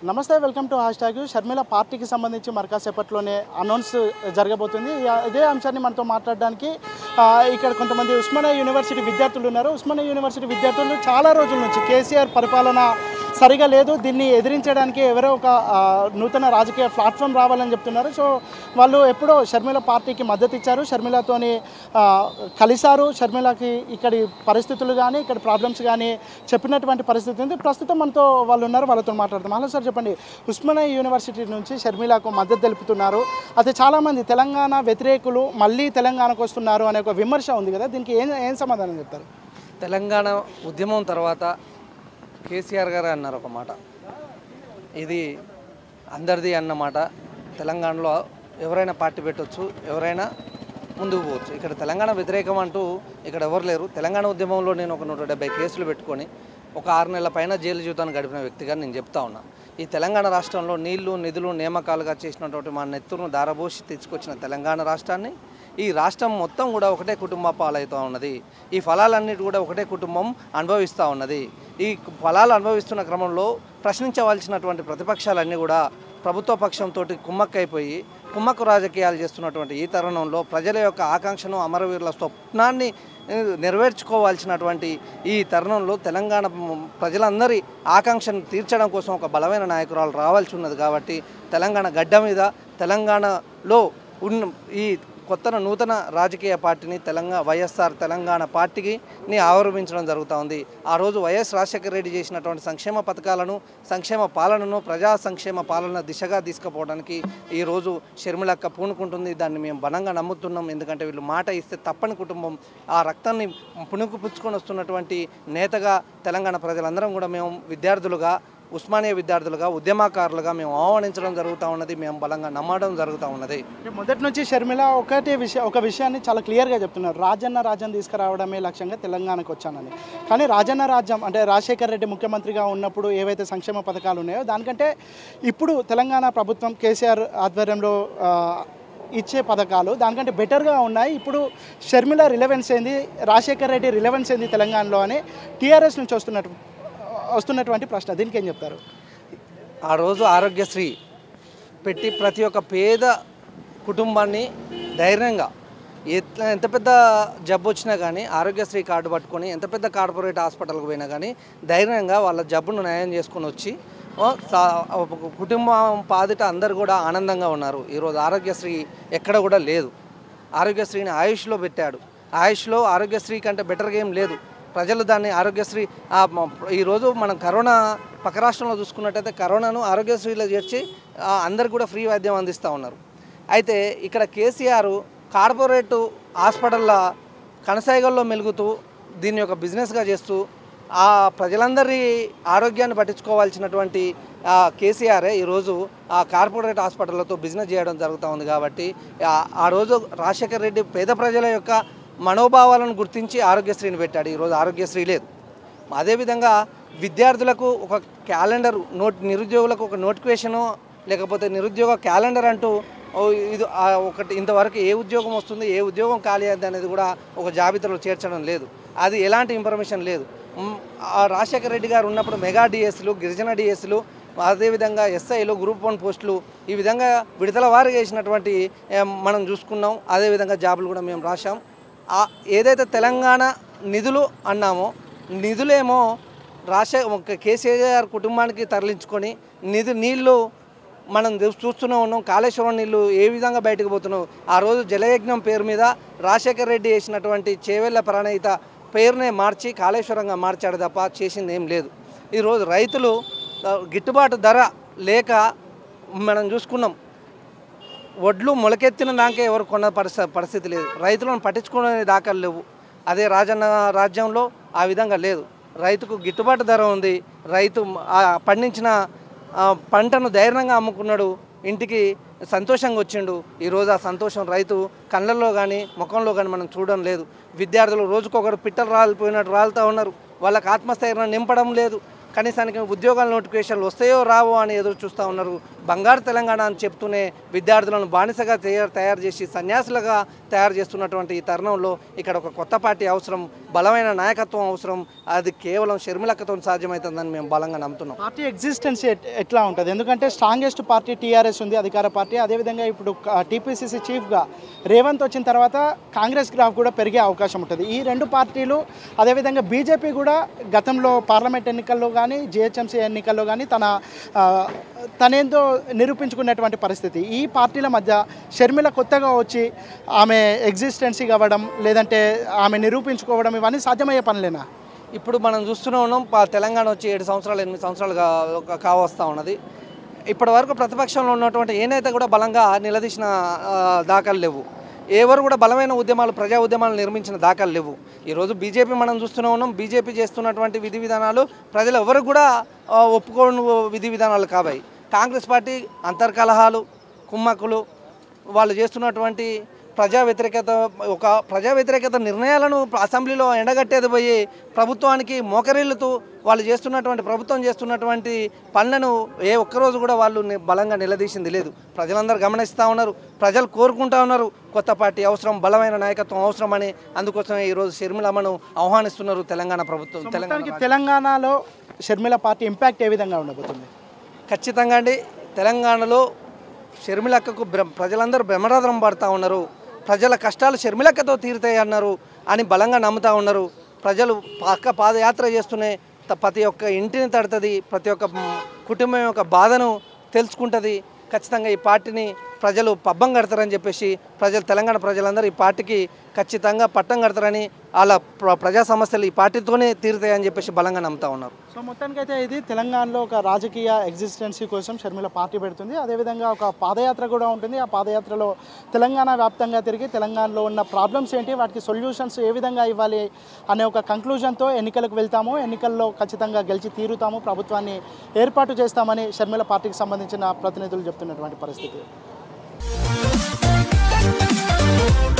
నమస్తే welcome to hashtag Sharmila పార్టీకి సంబంధించి మరి కాసేపట్లోనే అనౌన్స్ జరగబోతుంది ఇక ఇదే అంశాన్ని మనతో మాట్లాడడానికి ఆ, ఇక్కడ కొంతమంది ఉస్మానియా యూనివర్సిటీ విద్యార్థులు ఉన్నారు ఉస్మానియా యూనివర్సిటీ విద్యార్థులు చాలా రోజుల నుంచి కేసీఆర్ పరిపాలన సరిగా లేదు దీన్ని ఎదిరించడానికి ఎవరో ఒక ఆ, నూతన రాజకీయ ప్లాట్ఫామ్ రావాలని చెప్తున్నారు సో వాళ్ళు ఎప్పుడో షర్మిల పార్టీకి మద్దతు ఇచ్చారు షర్మిలతోని ఆ, కలిశారు షర్మిలకి ఇక్కడి పరిస్థితులు కానీ ఇక్కడ ప్రాబ్లమ్స్ కానీ చెప్పినటువంటి పరిస్థితి ఉంది ప్రస్తుతం మనతో వాళ్ళు ఉన్నారు వాళ్ళతో మాట్లాడదాం హలో సార్ చెప్పండి ఉస్మానియా యూనివర్సిటీ నుంచి షర్మిలకు మద్దతు తెలుపుతున్నారు అయితే చాలామంది తెలంగాణ వ్యతిరేకులు మళ్ళీ తెలంగాణకు వస్తున్నారు అనే ఒక విమర్శ ఉంది కదా దీనికి ఏం ఏం సమాధానం చెప్తారు తెలంగాణ ఉద్యమం తర్వాత కేసీఆర్ గారు అన్నారు ఒక మాట ఇది అందరిది అన్నమాట తెలంగాణలో ఎవరైనా పార్టీ పెట్టొచ్చు ఎవరైనా ముందుకు పోవచ్చు ఇక్కడ తెలంగాణ వ్యతిరేకం అంటూ ఇక్కడ ఎవరు లేరు తెలంగాణ ఉద్యమంలో నేను ఒక నూట డెబ్బై కేసులు పెట్టుకొని ఒక ఆరు నెలల పైన జైలు జీవితాన్ని గడిపిన వ్యక్తిగా నేను చెప్తా ఉన్నా ఈ తెలంగాణ రాష్ట్రంలో నీళ్లు నిధులు నియామకాలుగా చేసినటువంటి మా నెత్తురును దారబోసి తెచ్చుకొచ్చిన తెలంగాణ రాష్ట్రాన్ని ఈ రాష్ట్రం మొత్తం కూడా ఒకటే కుటుంబ పాలవుతూ ఉన్నది ఈ ఫలాలన్నిటి కూడా ఒకటే కుటుంబం అనుభవిస్తూ ఉన్నది ఈ ఫలాలు అనుభవిస్తున్న క్రమంలో ప్రశ్నించవలసినటువంటి ప్రతిపక్షాలన్నీ కూడా ప్రభుత్వ పక్షంతో కుమ్మక్కైపోయి కుమ్మక్కు రాజకీయాలు చేస్తున్నటువంటి ఈ తరుణంలో ప్రజల యొక్క ఆకాంక్షను అమరవీరుల స్వప్నాన్ని ఏ, నెరవేర్చుకోవాల్సినటువంటి ఈ తరుణంలో తెలంగాణ మ్, ప్రజలందరి ఆకాంక్షను తీర్చడం కోసం ఒక బలమైన నాయకురాలు రావాల్సి ఉన్నది కాబట్టి తెలంగాణ గడ్డ మీద తెలంగాణలో ఉన్న ఈ కొత్త నూతన రాజకీయ పార్టీని తెలంగాణ వైఎస్ఆర్ తెలంగాణ పార్టీకి ని ఆవిర్భించడం జరుగుతూ ఉంది ఆ రోజు వైఎస్ రాజశేఖర రెడ్డి చేసినటువంటి సంక్షేమ పథకాలను సంక్షేమ పాలనను ప్రజా సంక్షేమ పాలన దిశగా తీసుకుపోవడానికి ఈ రోజు షర్మిలక్క పూనుకుంటుంది దాన్ని మేము బలంగా నమ్ముతున్నాం ఎందుకంటే వీళ్ళు మాట ఇస్తే తప్పని కుటుంబం ఆ రక్తాన్ని పుణుకు పుచ్చుకొని వస్తున్నటువంటి నేతగా తెలంగాణ ప్రజలందరం కూడా మేము విద్యార్థులుగా ఉస్మానియా విద్యార్థులుగా ఉద్యమకారులుగా మేము ఆహ్వానించడం జరుగుతూ ఉన్నది మేము బలంగా నమ్మడం జరుగుతూ ఉన్నది అంటే మొదటి నుంచి షర్మిల ఒకటే విషయం ఒక విషయాన్ని చాలా క్లియర్గా చెప్తున్నారు రాజన్న రాజ్యం తీసుకురావడమే లక్ష్యంగా తెలంగాణకు వచ్చానని కానీ రాజన్న రాజ్యం అంటే రాజశేఖర్ రెడ్డి ముఖ్యమంత్రిగా ఉన్నప్పుడు ఏవైతే సంక్షేమ పథకాలు ఉన్నాయో దానికంటే ఇప్పుడు తెలంగాణ ప్రభుత్వం కేసీఆర్ ఆధ్వర్యంలో ఆ, ఇచ్చే పథకాలు దానికంటే బెటర్గా ఉన్నాయి ఇప్పుడు షర్మిల రిలవెన్స్ ఏంది రాజశేఖర్ రెడ్డి రిలవెన్స్ ఏంది తెలంగాణలో అని టీఆర్ఎస్ నుంచి వస్తున్నట్టు వస్తున్నటువంటి ప్రశ్న దీనికి ఏం చెప్తారు ఆ రోజు ఆరోగ్యశ్రీ పెట్టి ప్రతి ఒక్క పేద కుటుంబాన్ని ధైర్యంగా ఎట్లా ఎంత పెద్ద జబ్బు వచ్చినా కానీ ఆరోగ్యశ్రీ కార్డు పట్టుకొని ఎంత పెద్ద కార్పొరేట్ హాస్పిటల్కి పోయినా కానీ ధైర్యంగా వాళ్ళ జబ్బును నయం చేసుకొని వచ్చి ఓ, సా- ఒక కుటుంబం పాదిట అందరు కూడా ఆనందంగా ఉన్నారు ఈరోజు ఆరోగ్యశ్రీ ఎక్కడ కూడా లేదు ఆరోగ్యశ్రీని ఆయుష్లో పెట్టాడు ఆయుష్లో ఆరోగ్యశ్రీ కంటే బెటర్గా ఏం లేదు ప్రజలు దాన్ని ఆరోగ్యశ్రీ ఆ, మ- ఈరోజు మనం కరోనా పక్క రాష్ట్రంలో చూసుకున్నట్టయితే కరోనాను ఆరోగ్యశ్రీలో చేర్చి ఆ, అందరికి కూడా ఫ్రీ వైద్యం అందిస్తూ ఉన్నారు అయితే ఇక్కడ కేసీఆర్ కార్పొరేట్ హాస్పిటల్ల కనసాయిగల్లో మెలుగుతూ దీన్ని ఒక బిజినెస్గా చేస్తూ ఆ ప్రజలందరి ఆరోగ్యాన్ని పట్టించుకోవాల్సినటువంటి ఆ కేసీఆరే ఈరోజు ఆ కార్పొరేట్ హాస్పిటళ్లతో బిజినెస్ చేయడం జరుగుతూ ఉంది కాబట్టి ఆ- ఆ రోజు రాజశేఖర్ రెడ్డి పేద ప్రజల యొక్క మనోభావాలను గుర్తించి ఆరోగ్యశ్రీని పెట్టాడు ఈరోజు ఆరోగ్యశ్రీ లేదు అదేవిధంగా విద్యార్థులకు ఒక క్యాలెండర్ నోట్ నిరుద్యోగులకు ఒక నోటిఫికేషను లేకపోతే నిరుద్యోగ క్యాలెండర్ అంటూ ఓ ఇది ఆ ఒకటి ఇంతవరకు ఏ ఉద్యోగం వస్తుంది ఏ ఉద్యోగం ఖాళీ అయింది అనేది కూడా ఒక జాబితాలో చేర్చడం లేదు అది ఎలాంటి ఇన్ఫర్మేషన్ లేదు మ్, ఆ రాజశేఖర రెడ్డి గారు ఉన్నప్పుడు మెగా డిఎస్లు గిరిజన డిఎస్లు అదేవిధంగా ఎస్ఐలు గ్రూప్ వన్ పోస్టులు ఈ విధంగా విడతల వారిగా వేసినటువంటి ఏ, మనం చూసుకున్నాం అదేవిధంగా జాబులు కూడా మేము రాశాం ఆ ఏదైతే తెలంగాణ నిధులు అన్నామో నిధులేమో రాజశే ఒక కేసీఆర్ కుటుంబానికి తరలించుకొని నిధు నీళ్లు మనం చూ- చూస్తూనే ఉన్నాం కాళేశ్వరం నీళ్లు ఏ విధంగా బయటకు పోతున్నావు ఆ రోజు జలయజ్ఞం పేరు మీద రాజశేఖర రెడ్డి వేసినటువంటి చేవెళ్ళ ప్రణయిత పేరునే మార్చి కాళేశ్వరంగా మార్చాడు తప్ప చేసింది ఏం లేదు ఈరోజు రైతులు ఆ, గిట్టుబాటు ధర లేక మనం చూసుకున్నాం వడ్లు మొలకెత్తిన దాకా ఎవరు కొన్న పరిస్థితి పరిస్థితి లేదు రైతులను పట్టించుకునే దాఖలు లేవు అదే రాజన్న రాజ్యంలో ఆ విధంగా లేదు రైతుకు గిట్టుబాటు ధర ఉంది రైతు ఆ పండించిన ఆ, పంటను ధైర్యంగా అమ్ముకున్నాడు ఇంటికి సంతోషంగా వచ్చిండు ఈరోజు ఆ సంతోషం రైతు కళ్ళల్లో కానీ ముఖంలో కానీ మనం చూడడం లేదు విద్యార్థులు రోజుకొకరు పిట్టలు రాలిపోయినట్టు రాలుతూ ఉన్నారు వాళ్ళకి ఆత్మస్థైర్యం నింపడం లేదు కనీసానికి ఉద్యోగాల నోటిఫికేషన్లు వస్తాయో రావో అని ఎదురు చూస్తూ ఉన్నారు బంగారు తెలంగాణ అని చెప్తూనే విద్యార్థులను బానిసగా తయారు తయారు చేసి సన్యాసులుగా తయారు చేస్తున్నటువంటి ఈ తరుణంలో ఇక్కడ ఒక కొత్త పార్టీ అవసరం బలమైన నాయకత్వం అవసరం అది కేవలం షర్మిలక్కతో సాధ్యమవుతుందని మేము బలంగా నమ్ముతున్నాం పార్టీ ఎగ్జిస్టెన్స్ ఎట్లా ఉంటుంది ఎందుకంటే స్ట్రాంగెస్ట్ పార్టీ టీఆర్ఎస్ ఉంది అధికార పార్టీ అదేవిధంగా ఇప్పుడు టీపీసీసీ చీఫ్గా రేవంత్ వచ్చిన తర్వాత కాంగ్రెస్ గ్రాఫ్ కూడా పెరిగే అవకాశం ఉంటుంది ఈ రెండు పార్టీలు అదేవిధంగా బీజేపీ కూడా గతంలో పార్లమెంట్ ఎన్నికల్లో కానీ జిహెచ్ఎంసీ ఎన్నికల్లో కానీ తన ఆ, తనేందో నిరూపించుకున్నటువంటి పరిస్థితి ఈ పార్టీల మధ్య షర్మిల కొత్తగా వచ్చి ఆమె ఎగ్జిస్టెన్సీ కావడం లేదంటే ఆమె నిరూపించుకోవడం ఇవన్నీ సాధ్యమయ్యే పనులేనా ఇప్పుడు మనం చూస్తూనే ఉన్నాం పా- తెలంగాణ వచ్చి ఏడు సంవత్సరాలు ఎనిమిది సంవత్సరాలు కా- కావస్తా ఉన్నది ఇప్పటి వరకు ప్రతిపక్షంలో ఉన్నటువంటి ఏ నేత కూడా బలంగా నిలదీసిన ఆ, దాఖలు లేవు ఎవరు కూడా బలమైన ఉద్యమాలు ప్రజా ఉద్యమాలు నిర్మించిన దాఖలు లేవు ఈరోజు బీజేపీ మనం చూస్తూనే ఉన్నాం బీజేపీ చేస్తున్నటువంటి విధి విధానాలు ప్రజలు ఎవరు కూడా ఆ, ఒప్పుకోని విధి విధానాలు కావాయి కాంగ్రెస్ పార్టీ అంతర్కలహాలు కుమ్మక్కులు వాళ్ళు చేస్తున్నటువంటి ప్రజా వ్యతిరేకత ఒక ప్రజా వ్యతిరేకత నిర్ణయాలను అసెంబ్లీలో ఎండగట్టేది పోయి ప్రభుత్వానికి మోకరిల్లుతూ వాళ్ళు చేస్తున్నటువంటి ప్రభుత్వం చేస్తున్నటువంటి పనులను ఏ ఒక్కరోజు కూడా వాళ్ళు ని- బలంగా నిలదీసింది లేదు ప్రజలందరూ గమనిస్తూ ఉన్నారు ప్రజలు కోరుకుంటా ఉన్నారు కొత్త పార్టీ అవసరం బలమైన నాయకత్వం అవసరం అని అందుకోసమే ఈరోజు షర్మిలమ్మను ఆహ్వానిస్తున్నారు తెలంగాణ ప్రభుత్వం తెలంగాణ మొత్తానికి తెలంగాణలో షర్మిల పార్టీ ఇంపాక్ట్ ఏ విధంగా ఉండబోతుంది ఖచ్చితంగా అండి తెలంగాణలో షర్మిలక్కకు బ్ర ప్రజలందరూ బ్రహ్మరథం పడుతూ ఉన్నారు ప్రజల కష్టాలు షర్మిలక్కతో తీరుతాయి అన్నారు అని బలంగా నమ్ముతా ఉన్నారు ప్రజలు పక్క పాదయాత్ర చేస్తూనే త- ప్రతి ఒక్క ఇంటిని తడుతుంది ప్రతి ఒక్క మ్, కుటుంబం యొక్క బాధను తెలుసుకుంటుంది ఖచ్చితంగా ఈ పార్టీని ప్రజలు పబ్బం కడతారని చెప్పేసి ప్రజలు తెలంగాణ ప్రజలందరూ ఈ పార్టీకి ఖచ్చితంగా పట్టం కడతారని వాళ్ళ ప్ర- ప్రజా సమస్యలు ఈ పార్టీతోనే తీరుతాయని చెప్పేసి బలంగా నమ్ముతా ఉన్నారు సో మొత్తానికైతే ఇది తెలంగాణలో ఒక రాజకీయ ఎగ్జిస్టెన్సీ కోసం షర్మిల పార్టీ పెడుతుంది అదేవిధంగా ఒక పాదయాత్ర కూడా ఉంటుంది ఆ పాదయాత్రలో తెలంగాణ వ్యాప్తంగా తిరిగి తెలంగాణలో ఉన్న ప్రాబ్లమ్స్ ఏంటి వాటికి సొల్యూషన్స్ ఏ విధంగా ఇవ్వాలి అనే ఒక కంక్లూజన్తో ఎన్నికలకు వెళ్తాము ఎన్నికల్లో ఖచ్చితంగా గెలిచి తీరుతాము ప్రభుత్వాన్ని ఏర్పాటు చేస్తామని షర్మిల పార్టీకి సంబంధించిన ప్రతినిధులు చెప్తున్నటువంటి పరిస్థితి